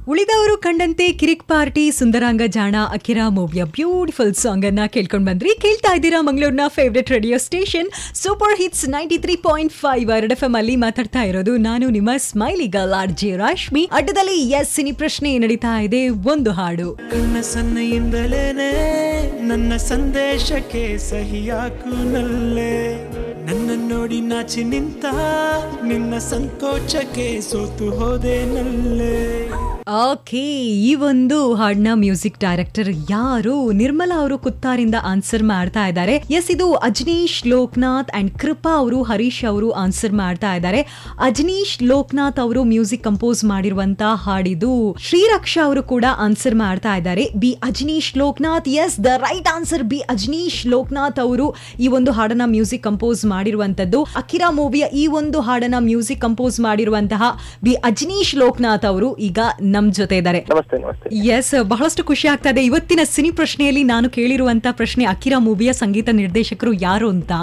ಉಳಿದವರು ಕಂಡಂತೆ ಕಿರಿಕ್ ಪಾರ್ಟಿ ಸುಂದರಾಂಗ ಜಾಣ ಅಕಿರಾ ಮೂವಿಯ ಬ್ಯೂಟಿಫುಲ್ ಸಾಂಗ್ ಅನ್ನ ಕೇಳ್ಕೊಂಡ್ ಬಂದ್ರಿ ಕೇಳ್ತಾ ಇದ್ದೀರಾ ಮಂಗಳೂರಿನ favourite radio station super hits ninety three point five red F M ಅಲ್ಲಿ ಮಾತಾಡ್ತಾ ಇರೋದು ನಾನು ನಿಮ್ಮ smiley girl R J Rashmi ಅಡ್ಡದಲ್ಲಿ ಎಸ್ ಸಿನಿ ಪ್ರಶ್ನೆ ನಡೀತಾ ಇದೆ ಒಂದು ಹಾಡು ಕಣ್ಣ ಸನ್ನೆಯಿಂದಲೇನೆ ನನ್ನ ಸಂದೇಶಕ್ಕೆ ಸಹಿಯಾಕು ನಲ್ಲೆ ನನ್ನ ನೋಡಿ ನಾಚಿ ನಿಂತ ನಿನ್ನ ಸಂಕೋಚಕ್ಕೆ ಸೋತು ಹೋದೆ ನಲ್ಲೆ ಓಕೆ ಈ ಒಂದು ಹಾಡ್ನ ಮ್ಯೂಸಿಕ್ ಡೈರೆಕ್ಟರ್ ಯಾರು ನಿರ್ಮಲಾ ಅವರು ಕುತ್ತಾರಿಂದ ಆನ್ಸರ್ ಮಾಡ್ತಾ ಇದ್ದಾರೆ ಎಸ್ ಇದು ಅಜ್ನೀಶ್ ಲೋಕನಾಥ್ ಅಂಡ್ ಕೃಪಾ ಅವರು ಹರೀಶ್ ಅವರು ಆನ್ಸರ್ ಮಾಡ್ತಾ ಇದ್ದಾರೆ ಅಜ್ನೀಶ್ ಲೋಕನಾಥ್ ಅವರು ಮ್ಯೂಸಿಕ್ ಕಂಪೋಸ್ ಮಾಡಿರುವಂತ ಹಾಡಿದು ಶ್ರೀರಕ್ಷಾ ಅವರು ಕೂಡ ಆನ್ಸರ್ ಮಾಡ್ತಾ ಇದ್ದಾರೆ B Ajaneesh Loknath yes the right answer B Ajaneesh Loknath ಅವರು ಈ ಒಂದು ಹಾಡನ್ನ ಮ್ಯೂಸಿಕ್ ಕಂಪೋಸ್ ಮಾಡಿರುವಂತದ್ದು ಅಕಿರಾ ಮೂವಿಯ ಈ ಒಂದು ಹಾಡನ್ನ ಮ್ಯೂಸಿಕ್ ಕಂಪೋಸ್ ಮಾಡಿರುವಂತಹ ಬಿ ಅಜ್ನೀಶ್ ಲೋಕನಾಥ್ ಅವರು ಈಗ ನಮ್ ಜೊತೆ ಇದ್ದಾರೆ ನಮಸ್ತೆ ನಮಸ್ತೆ ಎಸ್ ಬಹಳಷ್ಟು ಖುಷಿ ಆಗ್ತಾ ಇದೆ ಇವತ್ತಿನ ಸಿನಿ ಪ್ರಶ್ನೆಯಲ್ಲಿ ನಾನು ಕೇಳಿರುವಂತ ಪ್ರಶ್ನೆ ಅಕಿರಾ ಮೂವಿಯ ಸಂಗೀತ ನಿರ್ದೇಶಕರು ಯಾರು ಅಂತ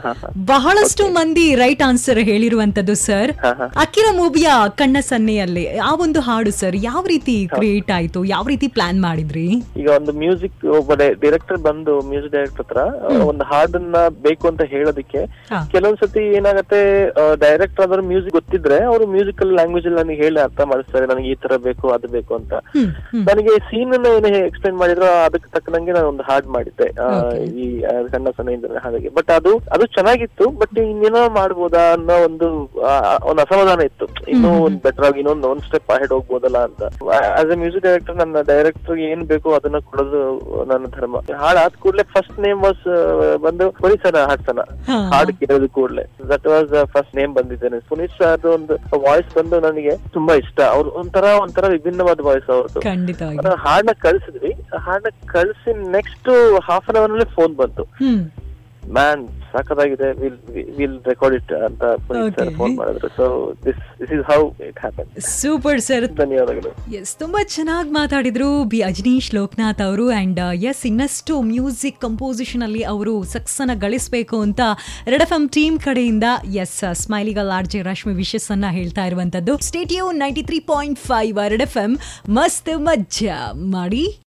ಬಹಳಷ್ಟು ಮಂದಿ ರೈಟ್ ಆನ್ಸರ್ ಹೇಳಿರುವಂತದ್ದು ಸರ್ ಅಕಿರಾ ಮೂವಿಯ ಕಣ್ಣ ಸನ್ನೆಯಲ್ಲಿ ಆ ಒಂದು ಹಾಡು ಸರ್ ಯಾವ ರೀತಿ ಕ್ರಿಯೇಟ್ ಆಯ್ತು ಯಾವ ರೀತಿ ಪ್ಲಾನ್ ಮಾಡಿದ್ರಿ ಈಗ ಒಂದು ಮ್ಯೂಸಿಕ್ ಒಬ್ಬ ಡೈರೆಕ್ಟರ್ ಬಂದು ಮ್ಯೂಸಿಕ್ ಡೈರೆಕ್ಟರ್ ಹತ್ರ ಆ, ಒಂದು ಹಾಡನ್ನ ಬೇಕು ಅಂತ ಹೇಳೋದಕ್ಕೆ ಹಾ. ಕೆಲವೊಂದ್ಸತಿ ಏನಾಗತ್ತೆ ಡೈರೆಕ್ಟರ್ ಆದ್ರೆ ಮ್ಯೂಸಿಕ್ ಗೊತ್ತಿದ್ರೆ ಅವರು ಮ್ಯೂಸಿಕಲ್ ಲ್ಯಾಂಗ್ವೇಜ್ ಅಲ್ಲಿ ನನಗೆ ಹೇಳಿ ಅರ್ಥ ಮಾಡಿಸ್ತಾರೆ ನನಗೆ ಈ ತರ ಬೇಕು ಅದು ಬೇಕು ಅಂತ ಹ್ಮ್ ಹ್ಮ್ ನನಗೆ ಸೀನ್ ಅನ್ನ ಏನು ಎಕ್ಸ್ಪ್ಲೈನ್ ಮಾಡಿದ್ರು ಅದಕ್ಕೆ ತಕ್ಕನಂಗೆ ನಾನು ಒಂದು ಹಾಡ್ ಮಾಡಿದ್ದೆ ಆ, Okay. ಈ ಆ, ಕಣ್ಣ ಸನ್ನೆಯಿಂದ ಹಾಗೆ ಬಟ್ ಅದು ಅದು ಚೆನ್ನಾಗಿತ್ತು ಬಟ್ ಇನ್ನೇನೋ ಮಾಡ್ಬೋದಾ ಅನ್ನೋ ಒಂದು ಆ, ಒಂದು ಅಸಮಾಧಾನ ಇತ್ತು ಇನ್ನೂ ಒಂದು ಬೆಟರ್ ಆಗಿ ಇನ್ನೊಂದು ಒಂದ್ ಸ್ಟೆಪ್ ಅಹೆಡ್ ಹೋಗ್ಬೋದಲ್ಲ ಅಂತ ಆಸ್ ಎ ಮ್ಯೂಸಿಕ್ ಡೈರೆಕ್ಟರ್ ನನ್ನ ಡೈರೆಕ್ಟರ್ ಏನ್ ಬೇಕು ಅದನ್ನ ಕೊಡೋದು ನನ್ನ ಧರ್ಮ ಹಾಡ್ ಆದ ಕೂಡಲೇ ಫಸ್ಟ್ ನೇಮ್ ವಾಸ್ ಬಂದು ಪುನೀತ್ ಸರ್ ಹಾಡ್ಸನ ಹಾ. ಹಾಡು ಕೇಳೋದು ಕೂಡಲೇ ದಟ್ ವಾಸ್ ಫಸ್ಟ್ ನೇಮ್ ಬಂದಿದ್ದೇನೆ ಪುನೀತ್ ಸರ್ ಒಂದು ವಾಯ್ಸ್ ಬಂದು ನನಗೆ ತುಂಬಾ ಇಷ್ಟ ಅವ್ರು ಒಂಥರ ಒಂಥರ ವಿಭಿನ್ನವಾದ ವಾಯ್ಸ್ ಅವ್ರದ್ದು ಖಂಡಿತವಾಗಿ ನಾವು ಹಾಡನ್ನ ಕಳ್ಸಿದ್ವಿ ಆ ಹಾಡನ್ನ ಕಳ್ಸಿ ನೆಕ್ಸ್ಟ್ ಹಾಫ್ ಅನ್ ಅವರ್ ನಲ್ಲಿ ಫೋನ್ ಬಂತು ಹ್ಮ್ ಮ್ಯಾನ್ ಸಾಕದಾಗಿದೆ ವಿಲ್ ವಿಲ್ ರೆಕಾರ್ಡ್ ಇಟ್ ಅಂತ ಪುನೀತ್ ಸರ್ Okay. ಫೋನ್ ಮಾಡಿದ್ರು so this this is how it happen super sir ಧನ್ಯವಾದಗಳು ಎಸ್ ತುಂಬಾ ಚೆನ್ನಾಗಿ ಮಾತಾಡಿದ್ರು ಬಿ ಅಜನೀಶ್ ಲೋಕನಾಥ್ ಅವರು ಅಂಡ್ ಎಸ್ ಇನ್ನಷ್ಟು ಮ್ಯೂಸಿಕ್ ಕಂಪೋಸಿಷನ್ ಅಲ್ಲಿ ಅವರು ಸಕ್ಸಸ್ ಅನ್ನ ಗಳಿಸಬೇಕು ಅಂತ ರೆಡ್ ಎಫ್ ಎಂ ಟೀಮ್ ಕಡೆಯಿಂದ ಎಸ್ smiley girl R J Rashmi wishes ಅನ್ನ ಹೇಳ್ತಾ ಇರುವಂತದ್ದು ಸ್ಟೇಟಿಯೋ ninety three point five red F M ಮಸ್ತ್ ಮಜ್ಜಾ ಮಾಡಿ